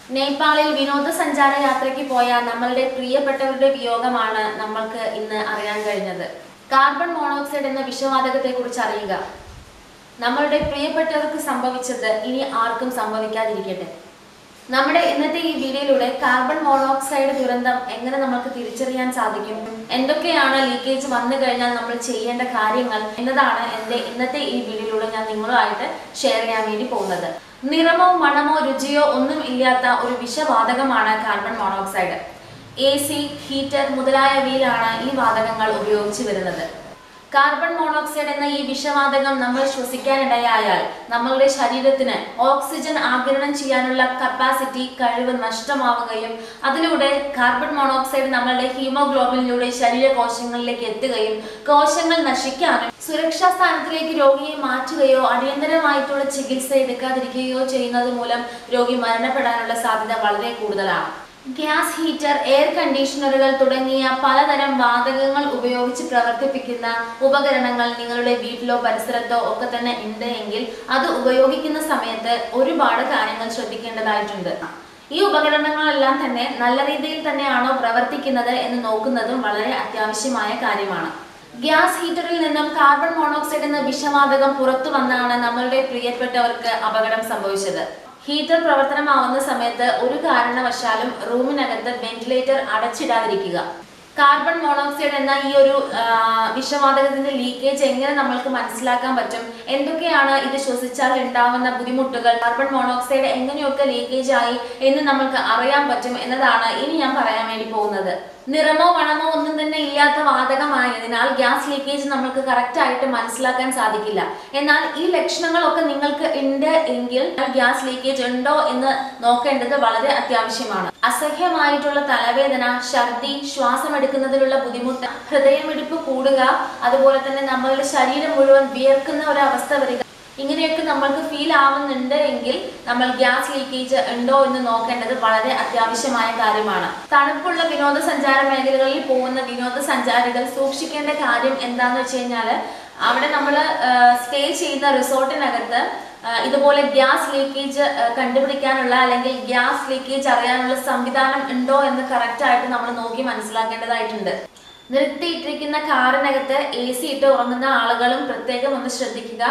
നേപ്പാളിൽ വിനോദസഞ്ചാര യാത്രയ്ക്ക് പോയ നമ്മളുടെ പ്രിയപ്പെട്ടവരുടെ വിയോഗമാണ് നമ്മൾക്ക് ഇന്ന് അറിയാൻ കഴിഞ്ഞത് കാർബൺ മോണോക്സൈഡ് എന്ന വിഷവാതകത്തെ കുറിച്ച് അറിയുക നമ്മളുടെ പ്രിയപ്പെട്ടവർക്ക് സംഭവിച്ചത് ഇനി ആർക്കും സംഭവിക്കാതിരിക്കട്ടെ നമ്മുടെ ഇന്നത്തെ ഈ വീഡിയോയിലൂടെ കാർബൺ മോണോക്സൈഡ് ദുരന്തം എങ്ങനെ നമുക്ക് തിരിച്ചറിയാൻ സാധിക്കും എന്തൊക്കെയാണ് ലീക്കേജ് വന്നു കഴിഞ്ഞാൽ നമ്മൾ ചെയ്യേണ്ട കാര്യങ്ങൾ എന്നതാണ് എൻ്റെ ഇന്നത്തെ ഈ വീഡിയോയിലൂടെ ഞാൻ നിങ്ങളുമായിട്ട് ഷെയർ ചെയ്യാൻ വേണ്ടി പോകുന്നത് നിറമോ മണമോ രുചിയോ ഒന്നും ഇല്ലാത്ത ഒരു വിഷവാതകമാണ് carbon monoxide A C heater മുതലായവയിലാണ് ഈ വാതകങ്ങൾ ഉപയോഗിച്ചു വരുന്നത് കാർബൺ മോണോക്സൈഡ് എന്ന ഈ വിഷവാതകം നമ്മൾ ശ്വസിക്കാനിടയായാൽ നമ്മളുടെ ശരീരത്തിന് ഓക്സിജൻ ആഗിരണം ചെയ്യാനുള്ള കപ്പാസിറ്റി കഴിവ് നഷ്ടമാവുകയും അതിലൂടെ കാർബൺ മോണോക്സൈഡ് നമ്മളുടെ ഹീമോഗ്ലോബിനിലൂടെ ശരീരകോശങ്ങളിലേക്ക് എത്തുകയും കോശങ്ങൾ നശിക്കാനും സുരക്ഷാ സ്ഥാനത്തിലേക്ക് രോഗിയെ മാറ്റുകയോ അടിയന്തരമായിട്ടുള്ള ചികിത്സ എടുക്കാതിരിക്കുകയോ ചെയ്യുന്നത് മൂലം രോഗി മരണപ്പെടാനുള്ള സാധ്യത വളരെ കൂടുതലാണ് ഗ്യാസ് ഹീറ്റർ എയർ കണ്ടീഷണറുകൾ തുടങ്ങിയ പലതരം വാതകങ്ങൾ ഉപയോഗിച്ച് പ്രവർത്തിപ്പിക്കുന്ന ഉപകരണങ്ങൾ നിങ്ങളുടെ വീട്ടിലോ പരിസരത്തോ ഒക്കെ തന്നെ ഉണ്ട് എങ്കിൽ അത് ഉപയോഗിക്കുന്ന സമയത്ത് ഒരുപാട് കാര്യങ്ങൾ ശ്രദ്ധിക്കേണ്ടതായിട്ടുണ്ട് ഈ ഉപകരണങ്ങളെല്ലാം തന്നെ നല്ല രീതിയിൽ തന്നെയാണോ പ്രവർത്തിക്കുന്നത് എന്ന് നോക്കുന്നതും വളരെ അത്യാവശ്യമായ കാര്യമാണ് ഗ്യാസ് ഹീറ്ററിൽ നിന്നും കാർബൺ മോണോക്സൈഡ് എന്ന വിഷവാതകം പുറത്തു വന്നാണ് നമ്മളുടെ പ്രിയപ്പെട്ടവർക്ക് അപകടം സംഭവിച്ചത് ഹീറ്റർ പ്രവർത്തനമാവുന്ന സമയത്ത് ഒരു കാരണവശാലും റൂമിനകത്ത് വെന്റിലേറ്റർ അടച്ചിടാതിരിക്കുക കാർബൺ മോണോക്സൈഡ് എന്ന ഈ ഒരു ആ, വിഷവാതകത്തിന്റെ ലീക്കേജ് എങ്ങനെ നമ്മൾക്ക് മനസ്സിലാക്കാൻ പറ്റും എന്തൊക്കെയാണ് ഇത് ശ്വസിച്ചാൽ ഉണ്ടാവുന്ന ബുദ്ധിമുട്ടുകൾ കാർബൺ മോണോക്സൈഡ് എങ്ങനെയൊക്കെ ലീക്കേജ് ആയി എന്ന് നമ്മൾക്ക് അറിയാൻ പറ്റും എന്നതാണ് ഇനി ഞാൻ പറയാൻ വേണ്ടി പോകുന്നത് നിറമോ മണമോ ഒന്നും തന്നെ ഇല്ലാത്ത വാതകമായതിനാൽ ഗ്യാസ് ലീക്കേജ് നമ്മൾക്ക് കറക്റ്റ് ആയിട്ട് മനസ്സിലാക്കാൻ സാധിക്കില്ല എന്നാൽ ഈ ലക്ഷണങ്ങളൊക്കെ നിങ്ങൾക്ക് ഉണ്ട് എങ്കിൽ ഗ്യാസ് ലീക്കേജ് ഉണ്ടോ എന്ന് നോക്കേണ്ടത് വളരെ അത്യാവശ്യമാണ് അസഹ്യമായിട്ടുള്ള തലവേദന ഛർദി ശ്വാസം എടുക്കുന്നതിലുള്ള ബുദ്ധിമുട്ട് ഹൃദയമിടിപ്പ് കൂടുക അതുപോലെ തന്നെ നമ്മളുടെ ശരീരം മുഴുവൻ വിയർക്കുന്ന ഒരു അവസ്ഥ വരിക ഇങ്ങനെയൊക്കെ നമ്മൾക്ക് ഫീൽ ആവുന്നുണ്ട് എങ്കിൽ നമ്മൾ ഗ്യാസ് ലീക്കേജ് ഉണ്ടോ എന്ന് നോക്കേണ്ടത് വളരെ അത്യാവശ്യമായ കാര്യമാണ് തണുപ്പുള്ള വിനോദസഞ്ചാര മേഖലകളിൽ പോകുന്ന വിനോദസഞ്ചാരികൾ സൂക്ഷിക്കേണ്ട കാര്യം എന്താന്ന് വെച്ച് കഴിഞ്ഞാൽ അവിടെ നമ്മൾ സ്റ്റേ ചെയ്യുന്ന റിസോർട്ടിനകത്ത് ആ, ഇതുപോലെ ഗ്യാസ് ലീക്കേജ് കണ്ടുപിടിക്കാനുള്ള അല്ലെങ്കിൽ ഗ്യാസ് ലീക്കേജ് അറിയാനുള്ള സംവിധാനം ഉണ്ടോ എന്ന് കറക്റ്റ് ആയിട്ട് നമ്മൾ നോക്കി മനസ്സിലാക്കേണ്ടതായിട്ടുണ്ട് നിർത്തിയിട്ടിരിക്കുന്ന കാറിനകത്ത് എ സി ഇട്ട് ഉറങ്ങുന്ന ആളുകളും പ്രത്യേകം ഒന്ന് ശ്രദ്ധിക്കുക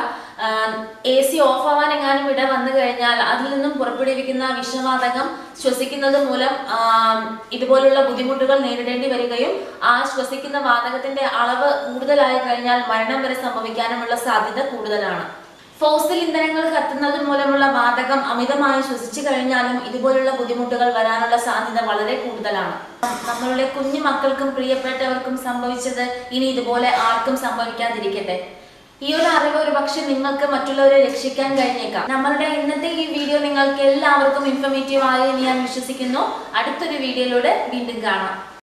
എ സി ഓഫ് ആവാൻ എങ്ങാനും ഇട വന്നു കഴിഞ്ഞാൽ അതിൽ നിന്നും പുറപ്പെടുവിക്കുന്ന വിഷവാതകം ശ്വസിക്കുന്നത് മൂലം ആ, ഇതുപോലുള്ള ബുദ്ധിമുട്ടുകൾ നേരിടേണ്ടി വരികയും ആ ശ്വസിക്കുന്ന വാതകത്തിന്റെ അളവ് കൂടുതലായി കഴിഞ്ഞാൽ മരണം വരെ സംഭവിക്കാനുമുള്ള സാധ്യത കൂടുതലാണ് ഫോസിൽ ഇന്ധനങ്ങൾ കത്തുന്നത് മൂലമുള്ള വാതകം അമിതമായി ശ്വസിച്ചു കഴിഞ്ഞാലും ഇതുപോലുള്ള ബുദ്ധിമുട്ടുകൾ വരാനുള്ള സാധ്യത വളരെ കൂടുതലാണ് നമ്മളുടെ കുഞ്ഞു മക്കൾക്കും പ്രിയപ്പെട്ടവർക്കും സംഭവിച്ചത് ഇനി ഇതുപോലെ ആർക്കും സംഭവിക്കാതിരിക്കട്ടെ ഈ ഒരു അറിവ് ഒരു പക്ഷെ നിങ്ങൾക്ക് മറ്റുള്ളവരെ രക്ഷിക്കാൻ കഴിഞ്ഞേക്കാം നമ്മളുടെ ഇന്നത്തെ ഈ വീഡിയോ നിങ്ങൾക്ക് എല്ലാവർക്കും ഇൻഫർമേറ്റീവ് ആയി എന്ന് ഞാൻ വിശ്വസിക്കുന്നു അടുത്തൊരു വീഡിയോയിലൂടെ വീണ്ടും കാണാം